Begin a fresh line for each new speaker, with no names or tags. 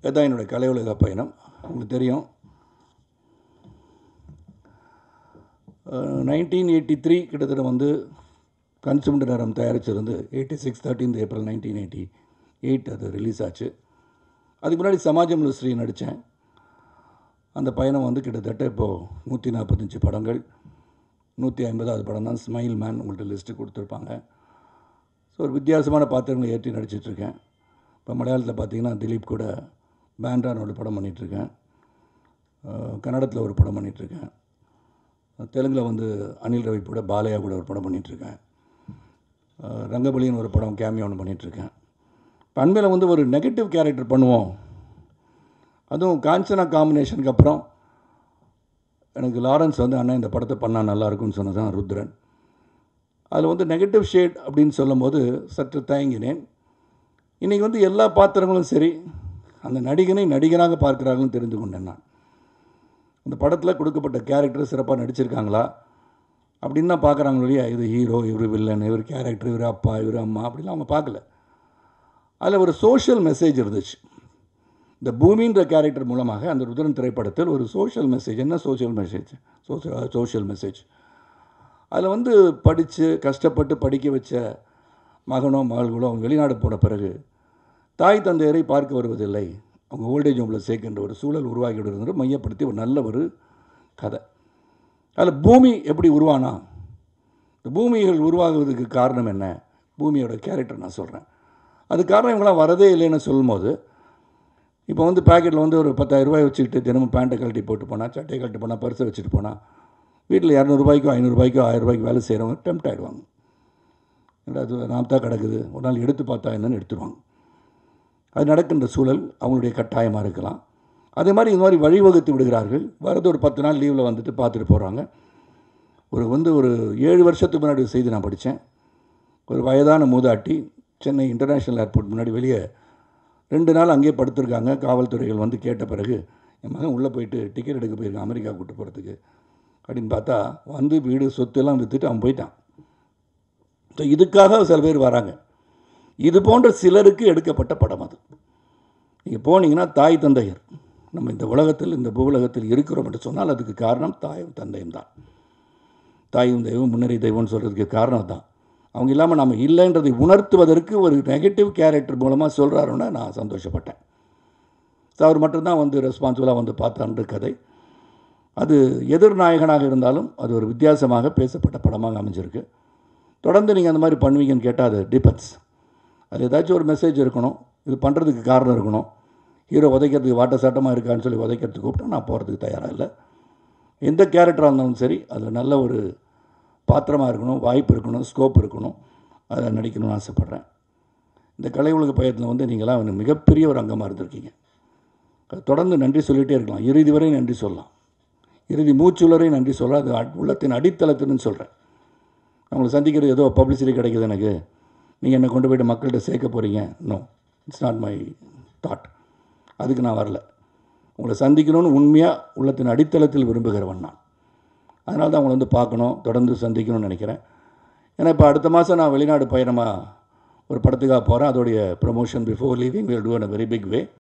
இதுதான் என்னுடைய கலை உலக பயணம் உங்களுக்கு தெரியும் நைன்டீன் எயிட்டி த்ரீ கிட்டத்தட்ட வந்து கன்சூம்டு நேரம் தயாரிச்சிருந்து eighty six thirteen April nineteen eighty eight அது ரிலீஸ் ஆச்சு அதுக்கு முன்னாடி சமாஜம் ஸ்ரீ நடித்தேன் அந்த பயணம் வந்து கிட்டத்தட்ட இப்போது நூற்றி நாற்பத்தஞ்சு படங்கள் நூற்றி ஐம்பதாவது படம் தான் ஸ்மைல் மேன் உங்கள்கிட்ட லிஸ்ட்டு கொடுத்துருப்பாங்க ஸோ ஒரு வித்தியாசமான பாத்திரங்களை ஏற்றி நடிச்சிட்ருக்கேன் இப்போ மலையாளத்தில் பார்த்தீங்கன்னா திலீப் கூட பேண்டான ஒரு படம் பண்ணிகிட்ருக்கேன் கன்னடத்தில் ஒரு படம் பண்ணிகிட்ருக்கேன் தெலுங்கில் வந்து அனில் ரவி கூட பாலையா கூட ஒரு படம் பண்ணிகிட்ருக்கேன் ரங்கபலின்னு ஒரு படம் கேமியா ஒன்று பண்ணிகிட்ருக்கேன் இப்போ அண்மையில் வந்து ஒரு நெகட்டிவ் கேரக்டர் பண்ணுவோம் அதுவும் காஞ்சனா காம்பினேஷனுக்கு அப்புறம் எனக்கு லாரன்ஸ் வந்து அண்ணன் இந்த படத்தை பண்ணால் நல்லாயிருக்கும்னு சொன்னது தான் ருத்ரன் அதில் வந்து நெகட்டிவ் ஷேட் அப்படின்னு சொல்லும்போது சற்று தயங்கினேன் இன்றைக்கி வந்து எல்லா பாத்திரங்களும் சரி அந்த நடிகனை நடிகனாக பார்க்கிறாங்கன்னு தெரிந்து கொண்டேன் நான் அந்த படத்தில் கொடுக்கப்பட்ட கேரக்டர் சிறப்பாக நடிச்சிருக்காங்களா அப்படின்னு தான் பார்க்குறாங்க இல்லையா இது ஹீரோ இவர் வில்லன் இவர் கேரக்டர் இவர் அப்பா இவர் அம்மா அப்படிலாம் அவங்க பார்க்கல அதில் ஒரு சோஷியல் மெசேஜ் இருந்துச்சு இந்த பூமின்ற கேரக்டர் மூலமாக அந்த ருத்ரன் திரைப்படத்தில் ஒரு சோஷியல் மெசேஜ் என்ன social message social social message அதில் வந்து படித்து கஷ்டப்பட்டு படிக்க வச்ச மகனோ மகள்களோ அவங்க வெளிநாடு போன பிறகு தாய் தந்தையரை பார்க்க வருவதில்லை அவங்க ஓல்டேஜ் ஹோமில் சேர்க்கின்ற ஒரு சூழல் உருவாகி விடுறது மையப்படுத்தி ஒரு நல்ல ஒரு கதை அதில் பூமி எப்படி உருவானா இந்த பூமிகள் உருவாகுவதற்கு காரணம் என்ன பூமியோட கேரக்டர் நான் சொல்கிறேன் அது காரணம் இவங்களாம் வரதே இல்லைன்னு சொல்லும்போது இப்போ வந்து பேக்கெட்டில் வந்து ஒரு பத்தாயிரம் ரூபாய் வச்சுக்கிட்டு தினமும் பேண்ட்டை கழட்டி போட்டு போனால் சட்டையை கழட்டி போனால் பர்ஸை வச்சுட்டு போனால் வீட்டில் இரநூறுபாய்க்கோ ஐநூறுரூபாய்க்கோ ஆயிரம் ரூபாய்க்கு வேலை செய்கிறவங்க டெம்ட் ஆகிடுவாங்க என்னடா அது நாம் தான் கிடக்குது ஒரு நாள் எடுத்து பார்த்தா என்னன்னு எடுத்துருவாங்க அது நடக்கின்ற சூழல் அவங்களுடைய கட்டாயமாக இருக்கலாம் அதே மாதிரி இந்த மாதிரி வழிவகுத்து விடுகிறார்கள் வரது ஒரு பத்து நாள் லீவில் வந்துட்டு பார்த்துட்டு போகிறாங்க ஒரு வந்து ஒரு ஏழு வருஷத்துக்கு முன்னாடி ஒரு செய்தி நான் படித்தேன் ஒரு வயதான மூதாட்டி சென்னை இன்டர்நேஷ்னல் ஏர்போர்ட் முன்னாடி வெளியே ரெண்டு நாள் அங்கேயே படுத்திருக்காங்க காவல்துறைகள் வந்து கேட்ட பிறகு என் மகன் உள்ளே போயிட்டு டிக்கெட் எடுக்க போயிருக்கான் அமெரிக்கா கூப்பிட்டு போகிறதுக்கு அப்படின்னு பார்த்தா வந்து வீடு சொத்து எல்லாம் விற்றுட்டு அவன் போயிட்டான் ஸோ இதுக்காக சில பேர் வராங்க இது போன்ற சிலருக்கு எடுக்கப்பட்ட படம் அது நீங்கள் போனீங்கன்னா தாய் தந்தையர் நம்ம இந்த உலகத்தில் இந்த பூவுலகத்தில் இருக்கிறோம் என்று சொன்னால் அதுக்கு காரணம் தாயும் தந்தையும் தான் தாயும் தெய்வம் முன்னறி தெய்வம்னு சொல்கிறதுக்கு காரணம் தான் அவங்க இல்லாமல் நம்ம இல்லைன்றதை உணர்த்துவதற்கு ஒரு நெகட்டிவ் கேரக்டர் மூலமாக சொல்கிறாருன்னா நான் சந்தோஷப்பட்டேன் ஸோ அவர் மட்டும்தான் வந்து ரெஸ்பான்சிபிளாக வந்து பார்த்தான்ற கதை அது எதிர்நாயகனாக இருந்தாலும் அது ஒரு வித்தியாசமாக பேசப்பட்ட படமாக அமைஞ்சிருக்கு தொடர்ந்து நீங்கள் அந்த மாதிரி பண்ணுவீங்கன்னு கேட்டால் அது டிபெண்ட்ஸ் அது ஏதாச்சும் ஒரு மெசேஜ் இருக்கணும் இது பண்ணுறதுக்கு காரணம் இருக்கணும் ஹீரோ உதைக்கிறதுக்கு வாட்ட சாட்டமாக இருக்கான்னு சொல்லி உதைக்கிறதுக்கு கூப்பிட்டா நான் போகிறதுக்கு தயாராக இல்லை எந்த கேரக்டராக இருந்தாலும் சரி அதில் நல்ல ஒரு பாத்திரமாக இருக்கணும் வாய்ப்பு இருக்கணும் ஸ்கோப் இருக்கணும் அதில் நடிக்கணும்னு ஆசைப்பட்றேன் இந்த கலை உலக பயத்தில் வந்து நீங்களாம் எனக்கு மிகப்பெரிய ஒரு அங்கமாக இருந்திருக்கீங்க அது தொடர்ந்து நன்றி சொல்லிகிட்டே இருக்கலாம் இறுதி வரை நன்றி சொல்லலாம் இறுதி மூச்சுள்ளரை நன்றி சொல்ல அது அட்- உள்ளத்தின் அடித்தளத்துன்னு சொல்கிறேன் அவங்களை சந்திக்கிறது ஏதோ பப்ளிசிட்டி கிடைக்குது எனக்கு நீங்கள் என்னை கொண்டு போயிட்டு மக்கள்கிட்ட சேர்க்க போகிறீங்க no it's not my thought அதுக்கு நான் வரல உங்களை சந்திக்கணும்னு உண்மையாக உள்ளத்தின் அடித்தளத்தில் விரும்புகிறவன் நான் அதனால தான் உங்களை வந்து பார்க்கணும் தொடர்ந்து சந்திக்கணும்னு நினைக்கிறேன் ஏன்னா இப்போ அடுத்த மாதம் நான் வெளிநாடு பயணமாக ஒரு படத்துக்காக போகிறேன் அதோடைய promotion before leaving will do an a very big way